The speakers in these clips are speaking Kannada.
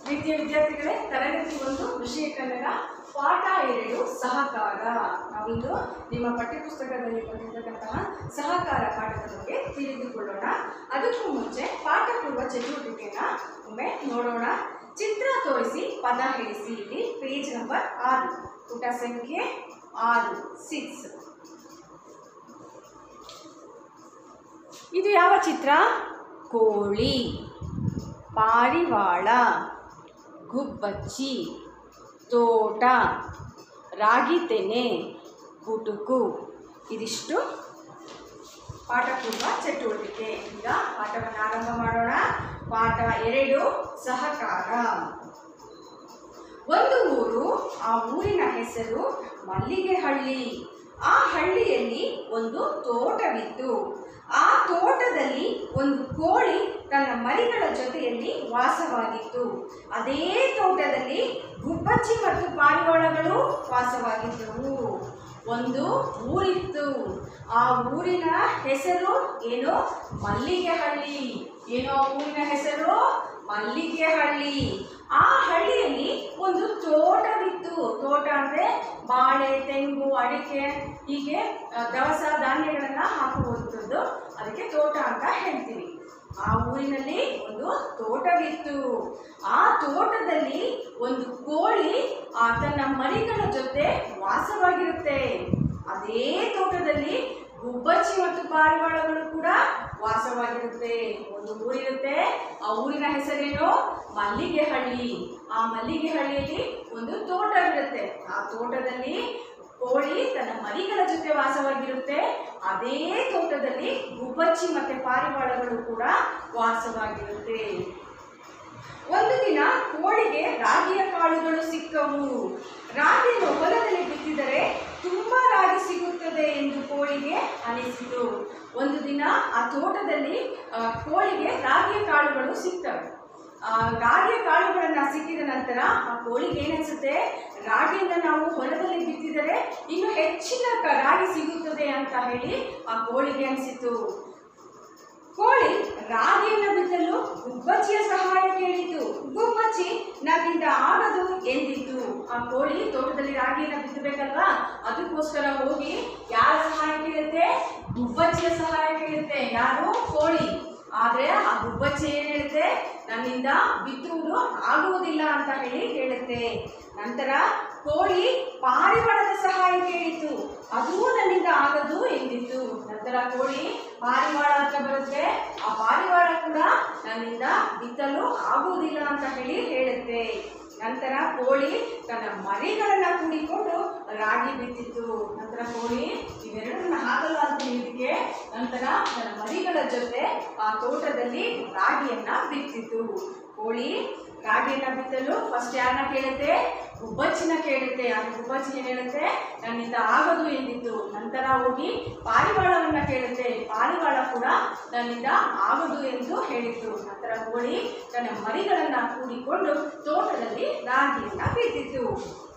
ಪ್ರೀತಿಯ ವಿದ್ಯಾರ್ಥಿಗಳೇ ತರಗತಿ ಒಂದು ವಿಷಯ ಕನ್ನಡ ಪಾಠ ಎರಡು ಸಹಕಾರ ನಾವಿಂದು ನಿಮ್ಮ ಪಠ್ಯಪುಸ್ತಕದಲ್ಲಿ ಬಂದಿರತಕ್ಕಂತಹ ಸಹಕಾರ ಪಾಠದ ಬಗ್ಗೆ ತಿಳಿದುಕೊಳ್ಳೋಣ ಅದಕ್ಕೂ ಮುಂಚೆ ಪಾಠ ಪೂರ್ವ ಚಟುವಟಿಕೆನ ಒಮ್ಮೆ ನೋಡೋಣ ಚಿತ್ರ ತೋರಿಸಿ ಪದ ಹೇಳಿಸಿ ಇಲ್ಲಿ ಪೇಜ್ ನಂಬರ್ ಆರು ಪುಟ ಸಂಖ್ಯೆ ಆರು ಸಿಕ್ಸ್ ಇದು ಯಾವ ಚಿತ್ರ ಕೋಳಿ ಪಾರಿವಾಳ ಗುಬ್ಬಚ್ಚಿ ತೋಟ ರಾಗಿ ತೆನೆ ಗುಟುಕು ಇದಿಷ್ಟು ಪಾಠಪೂರ್ವ ಚಟುವಟಿಕೆ ಈಗ ಪಾಠವನ್ನು ಆರಂಭ ಮಾಡೋಣ ಪಾಠ ಎರಡು ಸಹಕಾರ ಒಂದು ಊರು ಆ ಊರಿನ ಹೆಸರು ಮಲ್ಲಿಗೆಹಳ್ಳಿ ಆ ಹಳ್ಳಿಯಲ್ಲಿ ಒಂದು ತೋಟವಿತ್ತು ಆ ತೋಟದಲ್ಲಿ ಒಂದು ಕೋಳಿ ತನ್ನ ಮರಿಗಳ ಜೊತೆಯಲ್ಲಿ ವಾಸವಾಗಿತ್ತು ಅದೇ ತೋಟದಲ್ಲಿ ಗುಬ್ಬಚ್ಚಿ ಮತ್ತು ಪಾರಿವಾಳಗಳು ವಾಸವಾಗಿದ್ದವು ಒಂದು ಊರಿತ್ತು ಆ ಊರಿನ ಹೆಸರು ಏನು ಮಲ್ಲಿಗೆಹಳ್ಳಿ ಏನು ಆ ಊರಿನ ಹೆಸರು ಮಲ್ಲಿಗೆಹಳ್ಳಿ ಆ ಹಳ್ಳಿಯಲ್ಲಿ ಒಂದು ತೋಟವಿತ್ತು ತೋಟ ಅಂದರೆ ಬಾಳೆ ತೆಂಗು ಅಡಿಕೆ ಹೀಗೆ ಆ, ದವಸ ಧಾನ್ಯಗಳನ್ನು ಹಾಕುವಂಥದ್ದು ಅದಕ್ಕೆ ತೋಟ ಅಂತ ಹೇಳ್ತೀವಿ ಆ ಊರಿನಲ್ಲಿ ಒಂದು ತೋಟವಿತ್ತು ಆ ತೋಟದಲ್ಲಿ ಒಂದು ಕೋಳಿ ಆ ತನ್ನ ಮರಿಗಳ ಜೊತೆ ವಾಸವಾಗಿರುತ್ತೆ ಅದೇ ತೋಟದಲ್ಲಿ ಗುಬ್ಬಚ್ಚಿ ಮತ್ತು ಪಾರಿವಾಳಗಳು ಕೂಡ ವಾಸವಾಗಿರುತ್ತೆ ಒಂದು ಊರಿರುತ್ತೆ ಆ ಊರಿನ ಹೆಸರೇನು ಮಲ್ಲಿಗೆಹಳ್ಳಿ ಆ ಮಲ್ಲಿಗೆಹಳ್ಳಿಯಲ್ಲಿ ಒಂದು ತೋಟವಿರುತ್ತೆ ಆ ತೋಟದಲ್ಲಿ ಕೋಳಿ ತನ್ನ ಮರಿಗಳ ಜೊತೆ ವಾಸವಾಗಿರುತ್ತೆ ಅದೇ ತೋಟದಲ್ಲಿ ಗುಬ್ಬಚ್ಚಿ ಮತ್ತೆ ಪಾರಿವಾಳಗಳು ಕೂಡ ವಾಸವಾಗಿರುತ್ತೆ ಒಂದು ದಿನ ಕೋಳಿಗೆ ರಾಗಿಯ ಕಾಳುಗಳು ಸಿಕ್ಕವು ರಾಗಿಯನ್ನು ಹೊಲದಲ್ಲಿ ಬಿತ್ತಿದರೆ ತುಂಬಾ ರಾಗಿ ಸಿಗುತ್ತದೆ ಎಂದು ಕೋಳಿಗೆ ಅನಿಸಿತು ಒಂದು ದಿನ ಆ ತೋಟದಲ್ಲಿ ಆ, ಕೋಳಿಗೆ ರಾಗಿಯ ಕಾಳುಗಳು ಸಿಗ್ತವೆ ಆ, ರಾಗಿಯ ಕಾಳುಗಳನ್ನ ಸಿಕ್ಕಿದ ನಂತರ ಆ ಕೋಳಿಗೆ ಏನಿಸುತ್ತೆ ರಾಗಿಯನ್ನು ನಾವು ಹೊಲದಲ್ಲಿ ಬಿತ್ತಿದರೆ ಇನ್ನು ಹೆಚ್ಚಿನ ಕ- ರಾಗಿ ಸಿಗುತ್ತದೆ ಅಂತ ಹೇಳಿ ಆ ಕೋಳಿಗೆ ಅನಿಸಿತು ಕೋಳಿ ರಾಗಿಯನ್ನು ಬಿತ್ತಲು ಗುಬ್ಬಚ್ಚಿಯ ಸಹಾಯ ಕೇಳಿತು ಗುಬ್ಬಚ್ಚಿ ನನ್ನಿಂದ ಆಗದು ಎಂದಿತು ಆ ಕೋಳಿ ತೋಟದಲ್ಲಿ ರಾಗಿಯನ್ನು ಬಿತ್ತಬೇಕಲ್ವಾ ಅದಕ್ಕೋಸ್ಕರ ಹೋಗಿ ಯಾರ ಸಹಾಯ ಕೇಳುತ್ತೆ ಗುಬ್ಬಚ್ಚಿಯ ಸಹಾಯ ಕೇಳುತ್ತೆ ಯಾರು ಕೋಳಿ ಆದ್ರೆ ಆ ಗುಬ್ಬಚ್ಚಿ ಏನ್ ಹೇಳುತ್ತೆ ನನ್ನಿಂದ ಬಿತ್ತುವುದು ಆಗುವುದಿಲ್ಲ ಅಂತ ಹೇಳಿ ಹೇಳುತ್ತೆ ನಂತರ ಕೋಳಿ ಪಾರಿವಾಳದ ಸಹಾಯ ಕೇಳಿತು ಅದೂ ನನ್ನಿಂದ ಆಗದು ಎಂದಿತ್ತು ನಂತರ ಕೋಳಿ ಪಾರಿವಾಳ ಹತ್ರ ಬರುತ್ತೆ ಆ ಪಾರಿವಾಳ ಕೂಡ ನನ್ನಿಂದ ಬಿತ್ತಲು ಆಗುವುದಿಲ್ಲ ಅಂತ ಹೇಳಿ ಹೇಳುತ್ತೆ ನಂತರ ಕೋಳಿ ತನ್ನ ಮರಿಗಳನ್ನ ಕೂಡಿಕೊಂಡು ರಾಗಿ ಬಿತ್ತಿತ್ತು ನಂತರ ಕೋಳಿ ಇವೆರಡನ್ನ ಹಾಕಲಾರದು ಇದಕ್ಕೆ ನಂತರ ತನ್ನ ಮರಿಗಳ ಜೊತೆ ಆ ತೋಟದಲ್ಲಿ ರಾಗಿಯನ್ನ ಬಿತ್ತಿತ್ತು ಕೋಳಿ ರಾಗಿಯನ್ನ ಬಿತ್ತಲು ಫಸ್ಟ್ ಯಾರನ್ನ ಕೇಳುತ್ತೆ ಗುಬ್ಬಚ್ಚಿನ ಕೇಳುತ್ತೆ ಆ ಗುಬ್ಬಚ್ಚಿ ಏನ್ ಹೇಳುತ್ತೆ ನನ್ನಿಂದ ಆಗದು ಎಂದಿತ್ತು ನಂತರ ಹೋಗಿ ಪಾರಿವಾಳವನ್ನ ಕೇಳುತ್ತೆ ಪಾರಿವಾಳ ಕೂಡ ನನ್ನಿಂದ ಆಗದು ಎಂದು ಹೇಳಿತ್ತು ನಂತರ ಕೋಳಿ ತನ್ನ ಮರಿಗಳನ್ನ ಕೂಡಿಕೊಂಡು ತೋಟದಲ್ಲಿ ರಾಗಿಯನ್ನ ಬಿತ್ತಿತ್ತು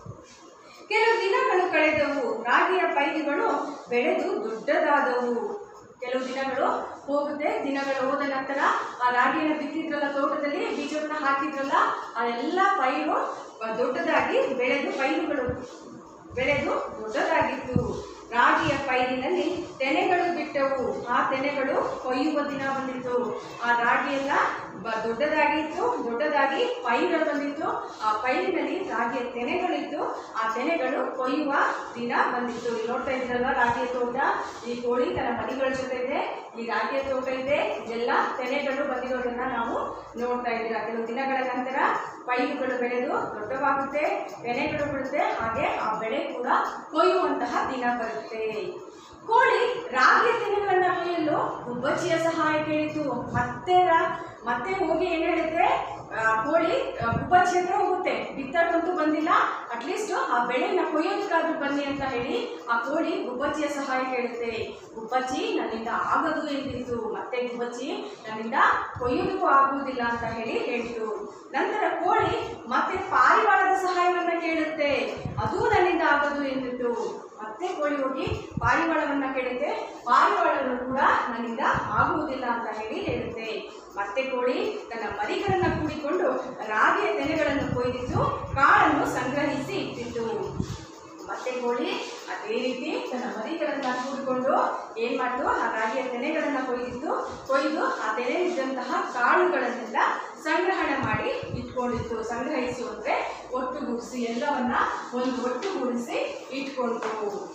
ಕೆಲವು ದಿನಗಳು ಕಳೆದವು ರಾಗಿಯ ಪೈರುಗಳು ಬೆಳೆದು ದೊಡ್ಡದಾದವು ಕೆಲವು ದಿನಗಳು ಹೋಗುತ್ತೆ ದಿನಗಳು ಹೋದ ನಂತರ ಆ ರಾಗಿಯನ್ನು ಬಿತ್ತಿದ್ರಲ್ಲ ತೋಟದಲ್ಲಿ ಬೀಜವನ್ನ ಹಾಕಿದ್ರಲ್ಲ ಆ ಎಲ್ಲ ಪೈರು ಆ, ದೊಡ್ಡದಾಗಿ ಬೆಳೆದು ಪೈರುಗಳು ಬೆಳೆದು ದೊಡ್ಡದಾಗಿತ್ತು ರಾಗಿಯ ಪೈರಿನಲ್ಲಿ ತೆನೆಗಳು ಬಿಟ್ಟವು ಆ ತೆನೆಗಳು ಕೊಯ್ಯುವ ದಿನ ಬಂದಿತ್ತು ಆ ರಾಗಿ ಎಲ್ಲ ಬ- ದೊಡ್ಡದಾಗಿತ್ತು ದೊಡ್ಡದಾಗಿ ಪೈರು ಬಂದಿತ್ತು ಆ ಪೈರಿನಲ್ಲಿ ರಾಗಿಯ ತೆನೆಗಳಿತ್ತು ಆ ತೆನೆಗಳು ಕೊಯ್ಯುವ ದಿನ ಬಂದಿತ್ತು ಇಲ್ಲಿ ನೋಡ್ತಾ ಇದ್ರಲ್ವ ರಾಗಿಯ ತೋಟ ಈ ಕೋಳಿ ತನ್ನ ಮರಿಗಳ ಜೊತೆ ಇದೆ ಈ ರಾಗಿಯ ತೋಟ ಇದೆ ಎಲ್ಲ ತೆನೆಗಳು ಬಂದಿರೋದನ್ನ ನಾವು ನೋಡ್ತಾ ಇದ್ದೀರಾ ಕೆಲವು ದಿನಗಳ ನಂತರ ಪೈರುಗಳು ಬೆಳೆದು ದೊಡ್ಡವಾಗುತ್ತೆ ತೆನೆಗಳು ಬಿಡುತ್ತೆ ಹಾಗೆ ಆ ಬೆಳೆ ಕೂಡ ಕೊಯ್ಯುವಂತಹ ದಿನ ಬರುತ್ತೆ ಕೋಳಿ ರಾಗಿಯ ತೆನೆಗಳನ್ನ ಕೊಯ್ಯಲು ಗುಬ್ಬಚ್ಚಿಯ ಸಹಾಯ ಕೇಳಿತು ಮತ್ತೆ ರಾ- ಮತ್ತೆ ಹೋಗಿ ಏನ್ ಹೇಳುತ್ತೆ ಆ, ಕೋಳಿ ಆ, ಗುಬ್ಬಚ್ಚಿ ಹತ್ರ ಹೋಗುತ್ತೆ ಬಿತ್ತಕ್ಕಂತೂ ಬಂದಿಲ್ಲ ಅಟ್ಲೀಸ್ಟ್ ಆ ಬೆಳೆನ ಕೊಯ್ಯೋದಕ್ಕಾದ್ರೂ ಬನ್ನಿ ಅಂತ ಹೇಳಿ ಆ ಕೋಳಿ ಗುಬ್ಬಚ್ಚಿಯ ಸಹಾಯ ಕೇಳುತ್ತೆ ಗುಬ್ಬಚ್ಚಿ ನನ್ನಿಂದ ಆಗದು ಎಂದಿತ್ತು ಮತ್ತೆ ಗುಬ್ಬಚ್ಚಿ ನನ್ನಿಂದ ಕೊಯ್ಯೋದಕ್ಕೂ ಆಗುವುದಿಲ್ಲ ಅಂತ ಹೇಳಿ ಹೇಳಿತು ನಂತರ ಕೋಳಿ ಮತ್ತೆ ಪಾರಿವಾಳದ ಸಹಾಯವನ್ನ ಕೇಳುತ್ತೆ ಅದು ನನ್ನಿಂದ ಆಗದು ಎಂದಿತ್ತು ಮತ್ತೆ ಕೋಳಿ ಹೋಗಿ ಪಾರಿವಾಳವನ್ನ ಕೇಳುತ್ತೆ ಪಾರಿವಾಳಗಳು ಕೂಡ ನನ್ನಿಂದ ಆಗುವುದಿಲ್ಲ ಅಂತ ಹೇಳಿ ಹೇಳುತ್ತೆ ಮತ್ತೆ ಕೋಳಿ ತನ್ನ ಮರಿಗಳನ್ನ ಕೂಡಿಕೊಂಡು ಕೂಡಿಕೊಂಡು ರಾಗಿಯ ತೆನೆಗಳನ್ನು ಕೊಯ್ದಿದ್ದು ಕಾಳನ್ನು ಸಂಗ್ರಹಿಸಿ ಇಟ್ಟಿತು ಮತ್ತೆ ಕೋಳಿ ಅದೇ ರೀತಿ ತನ್ನ ಮರಿಗಳನ್ನ ಕೂಡಿಕೊಂಡು ಏನ್ ಮಾಡ್ತು ಆ ರಾಗಿಯ ತೆನೆಗಳನ್ನ ಕೊಯ್ದಿತ್ತು ಕೊಯ್ದು ಆ ತೆನೆ ಇದ್ದಂತಹ ಕಾಳುಗಳನ್ನೆಲ್ಲ ಸಂಗ್ರಹಣೆ ಮಾಡಿ ಇಟ್ಕೊಂಡಿತ್ತು ಸಂಗ್ರಹಿಸಿ ಅಂದ್ರೆ ಒಟ್ಟುಗೂಡಿಸಿ ಎಲ್ಲವನ್ನ ಒಂದು ಒಟ್ಟುಗೂಡಿಸಿ ಇಟ್ಕೊಂಡು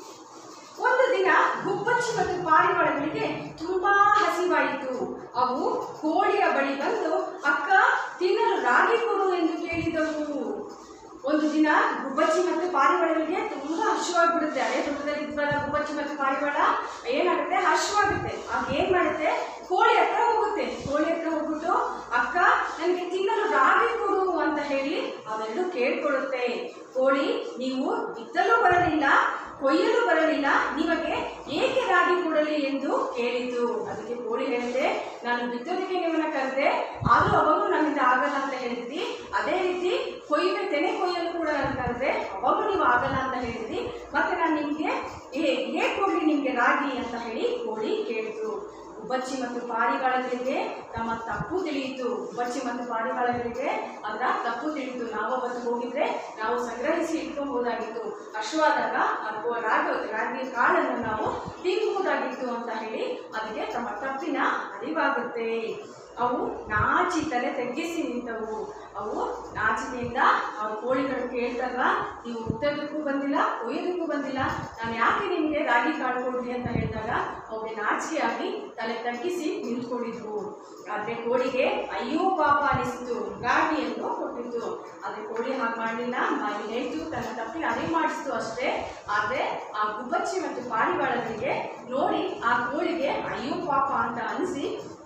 ಒಂದು ದಿನ ಗುಬ್ಬಚ್ಚಿ ಮತ್ತು ಪಾರಿವಾಳಗಳಿಗೆ ತುಂಬಾ ಹಸಿವಾಯಿತು ಅವು ಕೋಳಿಯ ಬಳಿ ಬಂದು ಅಕ್ಕ ತಿನ್ನಲು ರಾಗಿ ಕೊಡು ಎಂದು ಕೇಳಿದವು ಒಂದು ದಿನ ಗುಬ್ಬಚ್ಚಿ ಮತ್ತು ಪಾರಿವಾಳಗಳಿಗೆ ತುಂಬಾ ಹಸಿವಾಗ್ಬಿಡುತ್ತೆ ಅದೇ ತೋಟದಲ್ಲಿ ಇದ್ವಲ್ಲ ಗುಬ್ಬಚ್ಚಿ ಮತ್ತು ಪಾರಿವಾಳ ಏನಾಗುತ್ತೆ ಹಸಿವಾಗುತ್ತೆ ಆಗ ಏನ್ ಮಾಡುತ್ತೆ ಕೋಳಿ ಹತ್ರ ಹೋಗುತ್ತೆ ಕೋಳಿ ಹತ್ರ ಹೋಗ್ಬಿಟ್ಟು ಅಕ್ಕ ನನಗೆ ತಿನ್ನಲು ರಾಗಿ ಕೊಡು ಅಂತ ಹೇಳಿ ಅವೆರಡು ಕೇಳ್ಕೊಳ್ಳುತ್ತೆ ಕೋಳಿ ನೀವು ಬಿತ್ತಲು ಬರಲಿಲ್ಲ ಕೊಯ್ಯಲು ಬರಲಿಲ್ಲ ನಿಮಗೆ ಏಕೆ ರಾಗಿ ಕೊಡಲಿ ಎಂದು ಕೇಳಿತು ಅದಕ್ಕೆ ಕೋಳಿ ಹೇಳಿದೆ ನಾನು ಬಿತ್ತೋದಕ್ಕೆ ನಿಮ್ಮನ್ನ ಕರೆದೆ ಆದರೂ ಅವಾಗೂ ನನ್ನಿಂದ ಆಗಲ್ಲ ಅಂತ ಹೇಳಿದ್ರಿ ಅದೇ ರೀತಿ ಕೊಯ್ಯಲು ತೆನೆ ಕೊಯ್ಯಲು ಕೂಡ ನಾನು ಕರೆದೆ ಅವಾಗೂ ನೀವು ಆಗಲ್ಲ ಅಂತ ಹೇಳಿದ್ರಿ ಮತ್ತೆ ನಾನು ನಿಮಗೆ ಹೇಗೆ ಕೊಡಲಿ ನಿಮಗೆ ರಾಗಿ ಅಂತ ಹೇಳಿ ಕೋಳಿ ಕೇಳಿತು ಗುಬ್ಬಚ್ಚಿ ಮತ್ತು ಪಾರಿವಾಳಗಳಿಗೆ ನಮ್ಮ ತಪ್ಪು ತಿಳಿಯಿತು ಗುಬ್ಬಚ್ಚಿ ಮತ್ತು ಪಾರಿವಾಳಗಳಿಗೆ ಅದರ ತಪ್ಪು ತಿಳಿಯಿತು ನಾವು ಅವತ್ತು ಹೋಗಿದ್ರೆ ನಾವು ಸಂಗ್ರಹಿಸಿ ಇಟ್ಕೊಬೋದಾಗಿತ್ತು ಹಶ್ವಾದಾಗ ಅಥವಾ ರಾಗಿ ರಾಗಿ ಕಾಳನ್ನು ನಾವು ತಿನ್ಬಹುದಾಗಿತ್ತು ಅಂತ ಹೇಳಿ ಅದಕ್ಕೆ ತಮ್ಮ ತಪ್ಪಿನ ಅರಿವಾಗುತ್ತೆ ಅವು ನಾಚಿ ತಲೆ ತಗ್ಗಿಸಿ ನಿಂತವು ಅವು ನಾಚಿಕೆಯಿಂದ ಅವು ಕೋಳಿಗಳು ಕೇಳ್ತಾರಲ್ಲ ನೀವು ಉತ್ತರದಕ್ಕೂ ಬಂದಿಲ್ಲ ಕೊಯ್ಯೋದಕ್ಕೂ ಬಂದಿಲ್ಲ ನಾನು ಯಾಕೆ ನಿಮಗೆ ರಾಗಿ ಕಾಳು ಕೊಡ್ಲಿ ಅಂತ ಹೇಳಿದಾಗ ಅವುಗೆ ನಾಚಿಕೆಯಾಗಿ ತಲೆ ತಗ್ಗಿಸಿ ನಿಂತ್ಕೊಂಡಿದ್ವು ಆದರೆ ಕೋಳಿಗೆ ಅಯ್ಯೋ ಪಾಪ ಅನಿಸಿತು ರಾಗಿಯನ್ನು ಕೊಟ್ಟಿತ್ತು ಆದರೆ ಕೋಳಿ ಹಾಗೆ ಮಾಡಲಿಲ್ಲ ಬಾಯಿ ಹೇಳ್ತು ತನ್ನ ತಪ್ಪಿನ ಅರಿವು ಮಾಡಿಸ್ತು ಅಷ್ಟೇ ಆದರೆ ಆ ಗುಬ್ಬಚ್ಚಿ ಮತ್ತು ಪಾರಿವಾಳಗಳಿಗೆ ನೋಡಿ ಆ ಕೋಳಿಗೆ ಅಯ್ಯೋ ಪಾಪ ಅಂತ ಅನಿಸಿ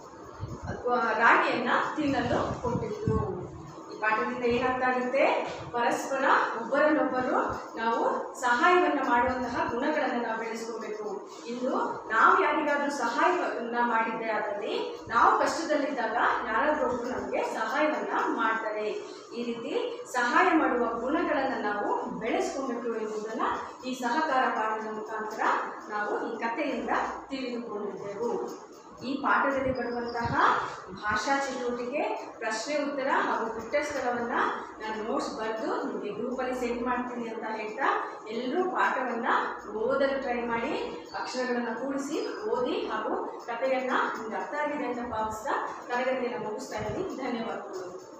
ಅಥವಾ ರಾಗಿಯನ್ನ ತಿನ್ನಲು ಕೊಟ್ಟಿತ್ತು ಈ ಪಾಠದಿಂದ ಏನಾಗ್ತಾಗುತ್ತೆ ಪರಸ್ಪರ ಒಬ್ಬರನ್ನೊಬ್ಬರು ನಾವು ಸಹಾಯವನ್ನ ಮಾಡುವಂತಹ ಗುಣಗಳನ್ನು ನಾವು ಬೆಳೆಸ್ಕೋಬೇಕು ಇಂದು ನಾವು ಯಾರಿಗಾದ್ರೂ ಸಹಾಯವನ್ನ ಮಾಡಿದ್ದೆ ಅದರಲ್ಲಿ ನಾವು ಕಷ್ಟದಲ್ಲಿದ್ದಾಗ ಯಾರಾದ್ರೂ ಒಬ್ರು ನಮಗೆ ಸಹಾಯವನ್ನ ಮಾಡ್ತಾರೆ ಈ ರೀತಿ ಸಹಾಯ ಮಾಡುವ ಗುಣಗಳನ್ನು ನಾವು ಬೆಳೆಸ್ಕೊಬೇಕು ಎಂಬುದನ್ನು ಈ ಸಹಕಾರ ಪಾಠದ ಮುಖಾಂತರ ನಾವು ಈ ಕಥೆಯಿಂದ ತಿಳಿದುಕೊಂಡಿದ್ದೆವು ಈ ಪಾಠದಲ್ಲಿ ಬರುವಂತಹ ಭಾಷಾ ಚಟುವಟಿಕೆ ಪ್ರಶ್ನೆ ಉತ್ತರ ಹಾಗೂ ಪುಟ್ಟ ಸ್ಥಳವನ್ನು ನಾನು ನೋಟ್ಸ್ ಬರೆದು ನಿಮಗೆ ಗ್ರೂಪಲ್ಲಿ ಸೆಂಡ್ ಮಾಡ್ತೀನಿ ಅಂತ ಹೇಳ್ತಾ ಎಲ್ಲರೂ ಪಾಠವನ್ನು ಓದಲು ಟ್ರೈ ಮಾಡಿ ಅಕ್ಷರಗಳನ್ನು ಕೂಡಿಸಿ ಓದಿ ಹಾಗೂ ಕಥೆಯನ್ನು ನಿಮ್ಗೆ ಅರ್ಥ ಆಗಿದೆ ಅಂತ ಭಾವಿಸ್ತಾ ತರಗತಿಯನ್ನು ಮುಗಿಸ್ತಾ ಇದ್ದೀನಿ ಧನ್ಯವಾದಗಳು